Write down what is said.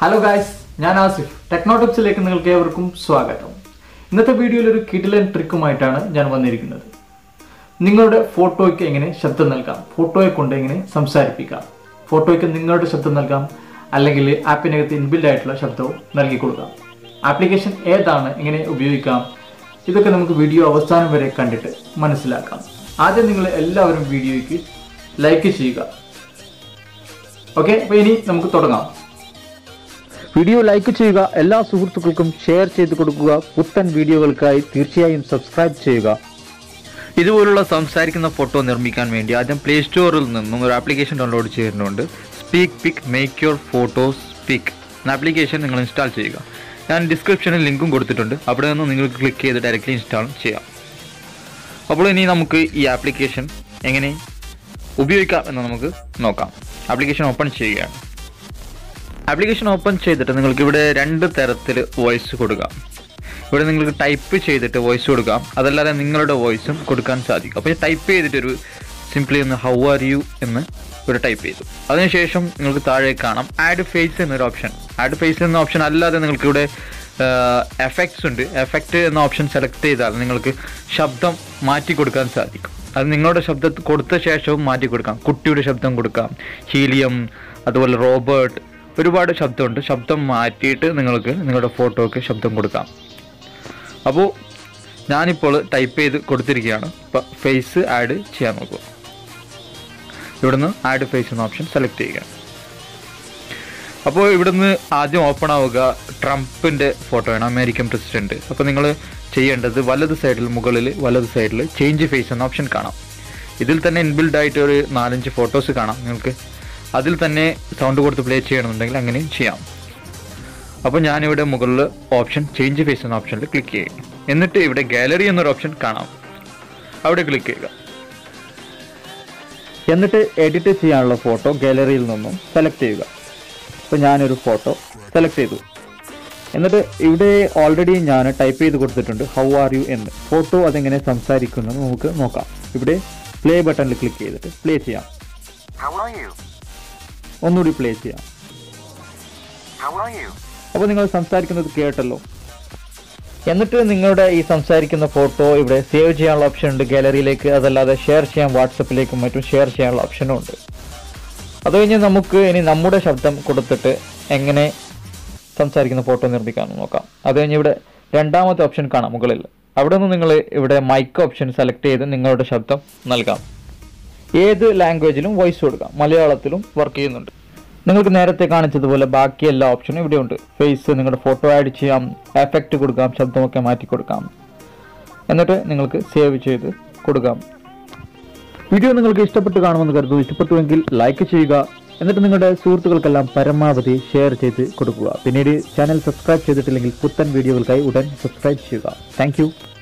Hello guys ഞാൻ Asif techno ടിപ്സിലേക്ക് നിങ്ങൾക്ക് ഏവർക്കും സ്വാഗതം ഇന്നത്തെ വീഡിയോയിൽ ഒരു കിടിലൻ ട്രിക്കുമായിട്ടാണ് ഞാൻ വന്നിരിക്കുന്നത് നിങ്ങളുടെ ഫോട്ടോയ്ക്ക് എങ്ങനെ ശബ്ദം നൽകാം ഫോട്ടോയെ കൊണ്ട് എങ്ങനെ സംസാരിപ്പിക്കാം ഫോട്ടോയ്ക്ക് നിങ്ങളുടെ ശബ്ദം നൽകാം അല്ലെങ്കിൽ ആപ്പിനകത്ത് ഇൻബിൽഡ് ആയിട്ടുള്ള ശബ്ദവും നൽകി കൊടുക്കാം ആപ്ലിക്കേഷൻ ഏതാണ് എങ്ങനെ ഉപയോഗിക്കാം ഇതൊക്കെ നമുക്ക് വീഡിയോ അവസാനം വരെ കണ്ടിട്ട് മനസ്സിലാക്കാം ആദ്യം നിങ്ങൾ എല്ലാവരും വീഡിയോയ്ക്ക് ലൈക്ക് ചെയ്യുക ഓക്കെ അപ്പോൾ ഇനി നമുക്ക് തുടങ്ങാം വീഡിയോ ലൈക്ക് ചെയ്യുക എല്ലാ സുഹൃത്തുക്കൾക്കും ഷെയർ ചെയ്ത് കൊടുക്കുക പുത്തൻ വീഡിയോകൾക്കായി തീർച്ചയായും സബ്സ്ക്രൈബ് ചെയ്യുക ഇതുപോലുള്ള സംസാരിക്കുന്ന ഫോട്ടോ നിർമ്മിക്കാൻ വേണ്ടി ആദ്യം പ്ലേ സ്റ്റോറിൽ നിന്നും ഒരു ആപ്ലിക്കേഷൻ ഡൗൺലോഡ് ചെയ്യുന്നുണ്ട് speak pic make your photos speak എന്ന ആപ്ലിക്കേഷൻ നിങ്ങൾ ഇൻസ്റ്റാൾ ചെയ്യുക ഞാൻ ഡിസ്ക്രിപ്ഷനിൽ ലിങ്കും കൊടുത്തിട്ടുണ്ട് അവിടെ നിന്ന് നിങ്ങൾക്ക് ക്ലിക്ക് ചെയ്ത് ഡയറക്റ്റ്ലി ഇൻസ്റ്റാൾ ചെയ്യാം അപ്പോൾ ഇനി നമുക്ക് ഈ ആപ്ലിക്കേഷൻ എങ്ങനെ ഉപയോഗിക്കാം എന്ന് നമുക്ക് നോക്കാം ആപ്ലിക്കേഷൻ ഓപ്പൺ ചെയ്യുകയാണ് ആപ്ലിക്കേഷൻ ഓപ്പൺ ചെയ്തിട്ട് നിങ്ങൾക്ക് ഇവിടെ രണ്ട് തരത്തിൽ വോയിസ് കൊടുക്കാം ഇവിടെ നിങ്ങൾക്ക് ടൈപ്പ് ചെയ്തിട്ട് വോയിസ് കൊടുക്കാം അതല്ലാതെ നിങ്ങളുടെ വോയിസും കൊടുക്കാൻ സാധിക്കും അപ്പോൾ ടൈപ്പ് ചെയ്തിട്ടൊരു സിംപ്ലി ഒന്ന് ഹൗ ആർ യു എന്ന് ഒരു ടൈപ്പ് ചെയ്തു അതിനുശേഷം നിങ്ങൾക്ക് താഴെ കാണാം ആഡ് ഫേസ് എന്നൊരു ഓപ്ഷൻ ആഡ് ഫേസ് എന്ന ഓപ്ഷൻ അല്ലാതെ നിങ്ങൾക്ക് ഇവിടെ എഫക്ട്സ് ഉണ്ട് എഫക്റ്റ് എന്ന ഓപ്ഷൻ സെലക്ട് ചെയ്താൽ നിങ്ങൾക്ക് ശബ്ദം മാറ്റി കൊടുക്കാൻ സാധിക്കും അത് നിങ്ങളുടെ ശബ്ദം കൊടുത്ത ശേഷവും മാറ്റി കൊടുക്കാം കുട്ടിയുടെ ശബ്ദം കൊടുക്കാം ഹീലിയം അതുപോലെ റോബർട്ട് ഒരുപാട് ശബ്ദമുണ്ട് ശബ്ദം മാറ്റിയിട്ട് നിങ്ങൾക്ക് നിങ്ങളുടെ ഫോട്ടോയ്ക്ക് ശബ്ദം കൊടുക്കാം അപ്പോൾ ഞാനിപ്പോൾ ടൈപ്പ് ചെയ്ത് കൊടുത്തിരിക്കുകയാണ് ഇപ്പോൾ ഫേസ് ആഡ് ചെയ്യാൻ നോക്കുക ഇവിടുന്ന് ആഡ് ഫേസ് എന്ന ഓപ്ഷൻ സെലക്ട് ചെയ്യുക അപ്പോൾ ഇവിടുന്ന് ആദ്യം ഓപ്പൺ ആവുക ട്രംപിൻ്റെ ഫോട്ടോയാണ് അമേരിക്കൻ പ്രസിഡന്റ് അപ്പോൾ നിങ്ങൾ ചെയ്യേണ്ടത് വലത് സൈഡിൽ മുകളിൽ വലത് സൈഡിൽ ചേഞ്ച് ഫേസ് എന്ന ഓപ്ഷൻ കാണാം ഇതിൽ തന്നെ ഇൻബിൽഡ് ആയിട്ട് ഒരു നാലഞ്ച് ഫോട്ടോസ് കാണാം നിങ്ങൾക്ക് അതിൽ തന്നെ സൗണ്ട് കൊടുത്ത് പ്ലേ ചെയ്യണമെന്നുണ്ടെങ്കിൽ അങ്ങനെയും ചെയ്യാം അപ്പോൾ ഞാനിവിടെ മുകളിൽ ഓപ്ഷൻ ചേഞ്ച് ഫേസ് എന്ന ഓപ്ഷനിൽ ക്ലിക്ക് ചെയ്യുക എന്നിട്ട് ഇവിടെ ഗാലറി എന്നൊരു ഓപ്ഷൻ കാണാം അവിടെ ക്ലിക്ക് ചെയ്യുക എന്നിട്ട് എഡിറ്റ് ചെയ്യാനുള്ള ഫോട്ടോ ഗാലറിയിൽ നിന്നും സെലക്ട് ചെയ്യുക അപ്പോൾ ഞാനൊരു ഫോട്ടോ സെലക്ട് ചെയ്തു എന്നിട്ട് ഇവിടെ ഓൾറെഡി ഞാൻ ടൈപ്പ് ചെയ്ത് കൊടുത്തിട്ടുണ്ട് ഹൗ ആർ യു എന്ന് ഫോട്ടോ അതെങ്ങനെ സംസാരിക്കുന്നു എന്ന് നമുക്ക് നോക്കാം ഇവിടെ പ്ലേ ബട്ടണിൽ ക്ലിക്ക് ചെയ്തിട്ട് പ്ലേ ചെയ്യാം How are you? ഒന്നുകൂടി പ്ലേ ചെയ്യാം How are you? അപ്പോൾ നിങ്ങൾ സംസാരിക്കുന്നത് കേട്ടല്ലോ എന്നിട്ട് നിങ്ങളുടെ ഈ സംസാരിക്കുന്ന ഫോട്ടോ ഇവിടെ സേവ് ചെയ്യാനുള്ള ഓപ്ഷൻ ഉണ്ട് ഗാലറിയിലേക്ക് അതല്ലാതെ ഷെയർ ചെയ്യാൻ വാട്സപ്പിലേക്കും മറ്റും ഷെയർ ചെയ്യാനുള്ള ഓപ്ഷനും ഉണ്ട് അത് കഴിഞ്ഞ് നമുക്ക് ഇനി നമ്മുടെ ശബ്ദം കൊടുത്തിട്ട് എങ്ങനെ സംസാരിക്കുന്ന ഫോട്ടോ നിർമ്മിക്കാമെന്ന് നോക്കാം അത് കഴിഞ്ഞ് ഇവിടെ രണ്ടാമത്തെ ഓപ്ഷൻ കാണാം മുകളിൽ അവിടെ നിന്ന് നിങ്ങൾ ഇവിടെ മൈക്ക് ഓപ്ഷൻ സെലക്ട് ചെയ്ത് നിങ്ങളുടെ ശബ്ദം നൽകാം ഏത് ലാംഗ്വേജിലും വോയിസ് കൊടുക്കാം മലയാളത്തിലും വർക്ക് ചെയ്യുന്നുണ്ട് നിങ്ങൾക്ക് നേരത്തെ കാണിച്ചതുപോലെ ബാക്കി എല്ലാ ഓപ്ഷനും ഇവിടെ ഉണ്ട് ഫേസ് നിങ്ങളുടെ ഫോട്ടോ ആഡ് ചെയ്യാം എഫക്റ്റ് കൊടുക്കാം ശബ്ദമൊക്കെ മാറ്റി കൊടുക്കാം എന്നിട്ട് നിങ്ങൾക്ക് സേവ് ചെയ്ത് കൊടുക്കാം വീഡിയോ നിങ്ങൾക്ക് ഇഷ്ടപ്പെട്ട് കാണുമെന്ന് കരുതുന്നു ഇഷ്ടപ്പെട്ടുവെങ്കിൽ ലൈക്ക് ചെയ്യുക എന്നിട്ട് നിങ്ങളുടെ സുഹൃത്തുക്കൾക്കെല്ലാം പരമാവധി ഷെയർ ചെയ്ത് കൊടുക്കുക പിന്നീട് ചാനൽ സബ്സ്ക്രൈബ് ചെയ്തിട്ടില്ലെങ്കിൽ പുത്തൻ വീഡിയോകൾക്കായി ഉടൻ സബ്സ്ക്രൈബ് ചെയ്യുക താങ്ക്